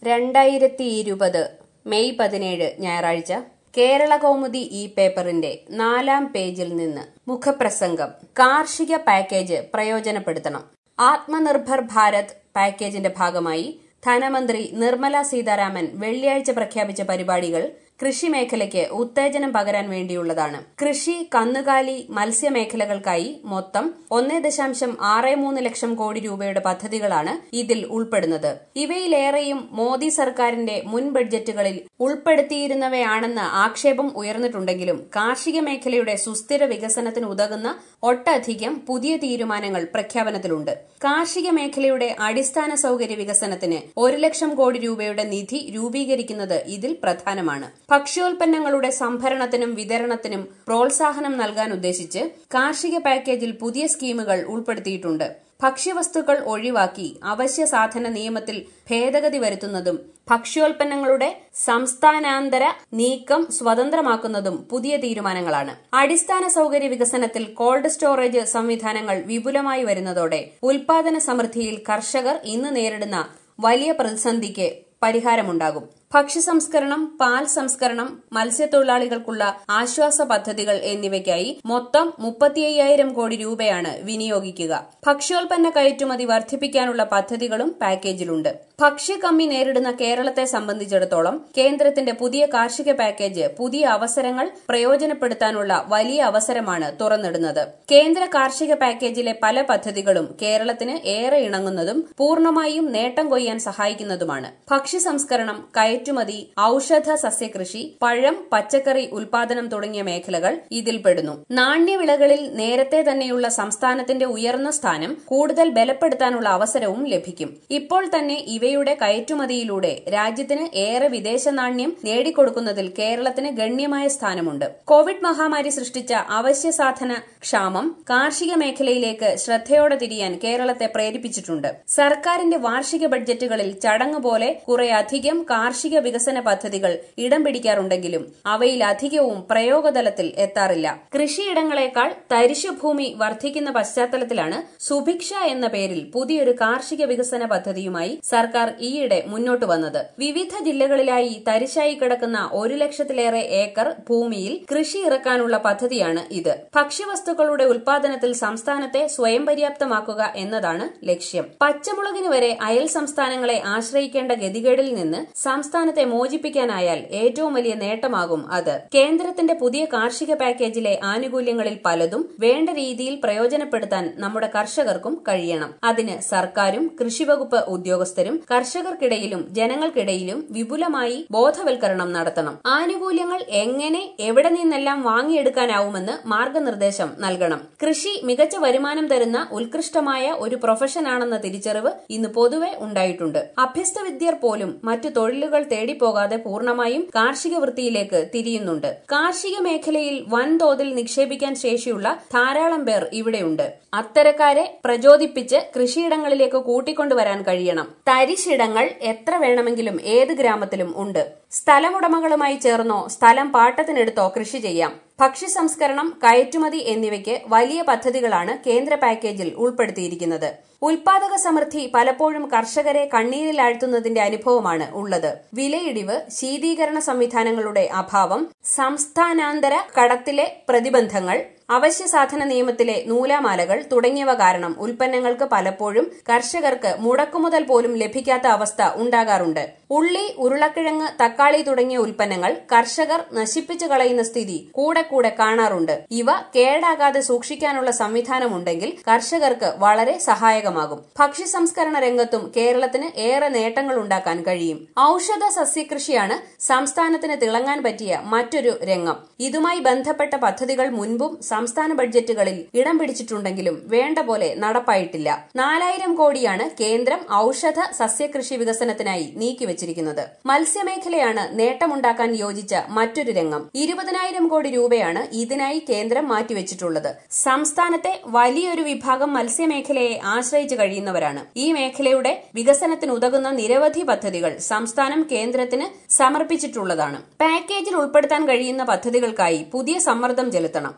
രണ്ടായിരത്തി ഇരുപത് മെയ് പതിനേഴ് ഞായറാഴ്ച കേരള കൗമുദി ഈ പേപ്പറിന്റെ നാലാം പേജിൽ നിന്ന് മുഖപ്രസംഗം കാർഷിക പാക്കേജ് പ്രയോജനപ്പെടുത്തണം ആത്മനിർഭർ ഭാരത് പാക്കേജിന്റെ ഭാഗമായി ധനമന്ത്രി നിർമ്മല സീതാരാമൻ വെള്ളിയാഴ്ച പ്രഖ്യാപിച്ച പരിപാടികൾ കൃഷി മേഖലയ്ക്ക് ഉത്തേജനം പകരാൻ വേണ്ടിയുള്ളതാണ് കൃഷി കന്നുകാലി മത്സ്യമേഖലകൾക്കായി മൊത്തം ഒന്നേ ദശാംശം ആറ് മൂന്ന് ലക്ഷം കോടി രൂപയുടെ പദ്ധതികളാണ് ഇതിൽ ഉൾപ്പെടുന്നത് ഇവയിലേറെയും മോദി സർക്കാരിന്റെ മുൻ ബഡ്ജറ്റുകളിൽ ഉൾപ്പെടുത്തിയിരുന്നവയാണെന്ന് ആക്ഷേപം ഉയർന്നിട്ടുണ്ടെങ്കിലും കാർഷിക മേഖലയുടെ സുസ്ഥിര വികസനത്തിന് ഉതകുന്ന ഒട്ടധികം പുതിയ തീരുമാനങ്ങൾ പ്രഖ്യാപനത്തിലുണ്ട് കാർഷിക മേഖലയുടെ അടിസ്ഥാന സൌകര്യ വികസനത്തിന് ഒരു ലക്ഷം കോടി രൂപയുടെ നിധി രൂപീകരിക്കുന്നത് ഇതിൽ പ്രധാനമാണ് ഭക്ഷ്യോൽപ്പന്നങ്ങളുടെ സംഭരണത്തിനും വിതരണത്തിനും പ്രോത്സാഹനം നൽകാൻ ഉദ്ദേശിച്ച് കാർഷിക പാക്കേജിൽ പുതിയ സ്കീമുകൾ ഉൾപ്പെടുത്തിയിട്ടുണ്ട് ഭക്ഷ്യവസ്തുക്കൾ ഒഴിവാക്കി അവശ്യ സാധന നിയമത്തിൽ ഭേദഗതി വരുത്തുന്നതും ഭക്ഷ്യോൽപ്പന്നങ്ങളുടെ സംസ്ഥാനാന്തര നീക്കം സ്വതന്ത്രമാക്കുന്നതും പുതിയ തീരുമാനങ്ങളാണ് അടിസ്ഥാന സൌകര്യ വികസനത്തിൽ കോൾഡ് സ്റ്റോറേജ് സംവിധാനങ്ങൾ വിപുലമായി വരുന്നതോടെ ഉൽപാദന സമൃദ്ധിയിൽ കർഷകർ ഇന്ന് നേരിടുന്ന വലിയ പ്രതിസന്ധിക്ക് പരിഹാരമുണ്ടാകും ഭക്ഷ്യസംസ്കരണം പാൽ സംസ്കരണം മത്സ്യത്തൊഴിലാളികൾക്കുള്ള ആശ്വാസ പദ്ധതികൾ എന്നിവയ്ക്കായി മൊത്തം മുപ്പത്തിയ്യായിരം കോടി രൂപയാണ് വിനിയോഗിക്കുക ഭക്ഷ്യോൽപ്പന്ന കയറ്റുമതി വർദ്ധിപ്പിക്കാനുള്ള പദ്ധതികളും പാക്കേജിലുണ്ട് ഭക്ഷ്യകമ്മി നേരിടുന്ന കേരളത്തെ സംബന്ധിച്ചിടത്തോളം കേന്ദ്രത്തിന്റെ പുതിയ കാർഷിക പാക്കേജ് പുതിയ അവസരങ്ങൾ പ്രയോജനപ്പെടുത്താനുള്ള വലിയ അവസരമാണ് തുറന്നിടുന്നത് കേന്ദ്ര കാർഷിക പാക്കേജിലെ പല പദ്ധതികളും കേരളത്തിന് ഏറെ ഇണങ്ങുന്നതും പൂർണ്ണമായും നേട്ടം കൊയ്യാൻ സഹായിക്കുന്നതുമാണ് ഭക്ഷ്യസംസ്കരണം കയറ്റുമതി ഔഷധ സസ്യകൃഷി പഴം പച്ചക്കറി ഉൽപാദനം തുടങ്ങിയ മേഖലകൾ ഇതിൽപ്പെടുന്നു നാണ്യവിളകളിൽ നേരത്തെ തന്നെയുള്ള സംസ്ഥാനത്തിന്റെ ഉയർന്ന സ്ഥാനം കൂടുതൽ ബലപ്പെടുത്താനുള്ള അവസരവും ലഭിക്കും ഇപ്പോൾ തന്നെ ഇവയുടെ കയറ്റുമതിയിലൂടെ രാജ്യത്തിന് ഏറെ വിദേശ നാണ്യം നേടിക്കൊടുക്കുന്നതിൽ കേരളത്തിന് ഗണ്യമായ സ്ഥാനമുണ്ട് കോവിഡ് മഹാമാരി സൃഷ്ടിച്ച അവശ്യ സാധന ക്ഷാമം കാർഷിക മേഖലയിലേക്ക് ശ്രദ്ധയോടെ തിരിയാൻ കേരളത്തെ പ്രേരിപ്പിച്ചിട്ടുണ്ട് സർക്കാരിന്റെ വാർഷിക ബഡ്ജറ്റുകളിൽ ചടങ്ങ് പോലെ കുറെ അധികം കാർഷിക വികസന പദ്ധതികൾ ഇടം പിടിക്കാറുണ്ടെങ്കിലും അവയിൽ അധികവും പ്രയോഗതലത്തിൽ എത്താറില്ല കൃഷിയിടങ്ങളെക്കാൾ തരിശുഭൂമി വർദ്ധിക്കുന്ന പശ്ചാത്തലത്തിലാണ് സുഭിക്ഷ എന്ന പേരിൽ പുതിയൊരു കാർഷിക വികസന പദ്ധതിയുമായി സർക്കാർ ഈയിടെ മുന്നോട്ട് വന്നത് വിവിധ ജില്ലകളിലായി തരിശായി കിടക്കുന്ന ഒരു ലക്ഷത്തിലേറെ ഏക്കർ ഭൂമിയിൽ കൃഷി ഇറക്കാനുള്ള പദ്ധതിയാണ് ഇത് ഭക്ഷ്യവസ്തുക്കളുടെ ഉൽപാദനത്തിൽ സംസ്ഥാനത്തെ സ്വയം പര്യാപ്തമാക്കുക എന്നതാണ് ലക്ഷ്യം പച്ചമുളകിന് വരെ അയൽ സംസ്ഥാനങ്ങളെ ആശ്രയിക്കേണ്ട ഗതികേടിൽ നിന്ന് സംസ്ഥാനത്തെ മോചിപ്പിക്കാനായാൽ ഏറ്റവും വലിയ നേട്ടമാകും അത് കേന്ദ്രത്തിന്റെ പുതിയ കാർഷിക പാക്കേജിലെ ആനുകൂല്യങ്ങളിൽ പലതും വേണ്ട രീതിയിൽ പ്രയോജനപ്പെടുത്താൻ നമ്മുടെ കർഷകർക്കും കഴിയണം അതിന് സർക്കാരും കൃഷിവകുപ്പ് ഉദ്യോഗസ്ഥരും കർഷകർക്കിടയിലും ജനങ്ങൾക്കിടയിലും വിപുലമായി ബോധവൽക്കരണം നടത്തണം ആനുകൂല്യങ്ങൾ എങ്ങനെ എവിടെ നിന്നെല്ലാം വാങ്ങിയെടുക്കാനാവുമെന്ന് മാർഗനിർദ്ദേശം നൽകണം കൃഷി മികച്ച വരുമാനം തരുന്ന ഉത്കൃഷ്ടമായ ഒരു പ്രൊഫഷനാണെന്ന തിരിച്ചറിവ് ഇന്ന് പൊതുവെ ഉണ്ടായിട്ടുണ്ട് അഭ്യസ്ത വിദ്യർ പോലും മറ്റു തൊഴിലുകൾ തേടിപ്പോകാതെ പൂർണ്ണമായും കാർഷിക വൃത്തിയിലേക്ക് തിരിയുന്നുണ്ട് കാർഷിക മേഖലയിൽ വൻതോതിൽ നിക്ഷേപിക്കാൻ ശേഷിയുള്ള ധാരാളം പേർ ഇവിടെയുണ്ട് അത്തരക്കാരെ പ്രചോദിപ്പിച്ച് കൃഷിയിടങ്ങളിലേക്ക് കൂട്ടിക്കൊണ്ടുവരാൻ കഴിയണം തരിശിടങ്ങൾ എത്ര വേണമെങ്കിലും ഏത് ഗ്രാമത്തിലും ഉണ്ട് സ്ഥലമുടമകളുമായി ചേർന്നോ സ്ഥലം പാട്ടത്തിനെടുത്തോ കൃഷി ചെയ്യാം ഭക്ഷ്യസംസ്കരണം കയറ്റുമതി എന്നിവയ്ക്ക് വലിയ പദ്ധതികളാണ് കേന്ദ്ര പാക്കേജിൽ ഉൾപ്പെടുത്തിയിരിക്കുന്നത് ഉൽപാദക സമൃദ്ധി പലപ്പോഴും കർഷകരെ കണ്ണീരിലാഴ്ത്തുന്നതിന്റെ അനുഭവമാണ് ഉള്ളത് വിലയിടിവ് ശീതീകരണ സംവിധാനങ്ങളുടെ അഭാവം സംസ്ഥാനാന്തര കടത്തിലെ പ്രതിബന്ധങ്ങൾ അവശ്യ സാധന നിയമത്തിലെ നൂലാമാലകൾ തുടങ്ങിയവ കാരണം ഉൽപ്പന്നങ്ങൾക്ക് പലപ്പോഴും കർഷകർക്ക് മുടക്കുമുതൽ പോലും ലഭിക്കാത്ത അവസ്ഥ ഉണ്ടാകാറുണ്ട് ഉള്ളി ഉരുളക്കിഴങ്ങ് തക്കാളി തുടങ്ങിയ ഉൽപ്പന്നങ്ങൾ കർഷകർ നശിപ്പിച്ചു കളയുന്ന സ്ഥിതി കൂടെ കൂടെ കാണാറുണ്ട് ഇവ കേടാകാതെ സൂക്ഷിക്കാനുള്ള സംവിധാനമുണ്ടെങ്കിൽ കർഷകർക്ക് വളരെ സഹായകമാകും ഭക്ഷ്യ സംസ്കരണ രംഗത്തും കേരളത്തിന് ഏറെ നേട്ടങ്ങൾ ഉണ്ടാക്കാൻ കഴിയും ഔഷധ സസ്യകൃഷിയാണ് സംസ്ഥാനത്തിന് തിളങ്ങാൻ പറ്റിയ മറ്റൊരു രംഗം ഇതുമായി ബന്ധപ്പെട്ട പദ്ധതികൾ മുൻപും സംസ്ഥാന ബഡ്ജറ്റുകളിൽ ഇടം പിടിച്ചിട്ടുണ്ടെങ്കിലും വേണ്ട പോലെ നടപ്പായിട്ടില്ല നാലായിരം കോടിയാണ് കേന്ദ്രം ഔഷധ സസ്യകൃഷി വികസനത്തിനായി നീക്കിവച്ചിരിക്കുന്നത് മത്സ്യമേഖലയാണ് നേട്ടമുണ്ടാക്കാൻ യോജിച്ച മറ്റൊരു രംഗം ഇരുപതിനായിരം കോടി രൂപയാണ് ഇതിനായി കേന്ദ്രം മാറ്റിവെച്ചിട്ടുള്ളത് സംസ്ഥാനത്തെ വലിയൊരു വിഭാഗം മത്സ്യമേഖലയെ ആശ്രയിച്ചു കഴിയുന്നവരാണ് ഈ മേഖലയുടെ വികസനത്തിന് ഉതകുന്ന നിരവധി പദ്ധതികൾ സംസ്ഥാനം കേന്ദ്രത്തിന് സമർപ്പിച്ചിട്ടുള്ളതാണ് പാക്കേജിൽ ഉൾപ്പെടുത്താൻ കഴിയുന്ന പദ്ധതികൾക്കായി പുതിയ സമ്മർദ്ദം ചെലുത്തണം ക്ഷീര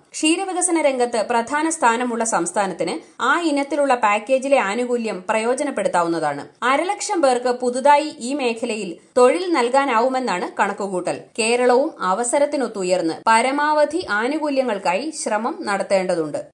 വികസന രംഗത്ത് പ്രധാന സ്ഥാനമുള്ള സംസ്ഥാനത്തിന് ആ ഇനത്തിലുള്ള പാക്കേജിലെ ആനുകൂല്യം പ്രയോജനപ്പെടുത്താവുന്നതാണ് അരലക്ഷം പേർക്ക് പുതുതായി ഈ മേഖലയിൽ തൊഴിൽ നൽകാനാവുമെന്നാണ് കണക്കുകൂട്ടൽ കേരളവും അവസരത്തിനൊത്തുയർന്ന് പരമാവധി ആനുകൂല്യങ്ങൾക്കായി ശ്രമം നടത്തേണ്ടതുണ്ട്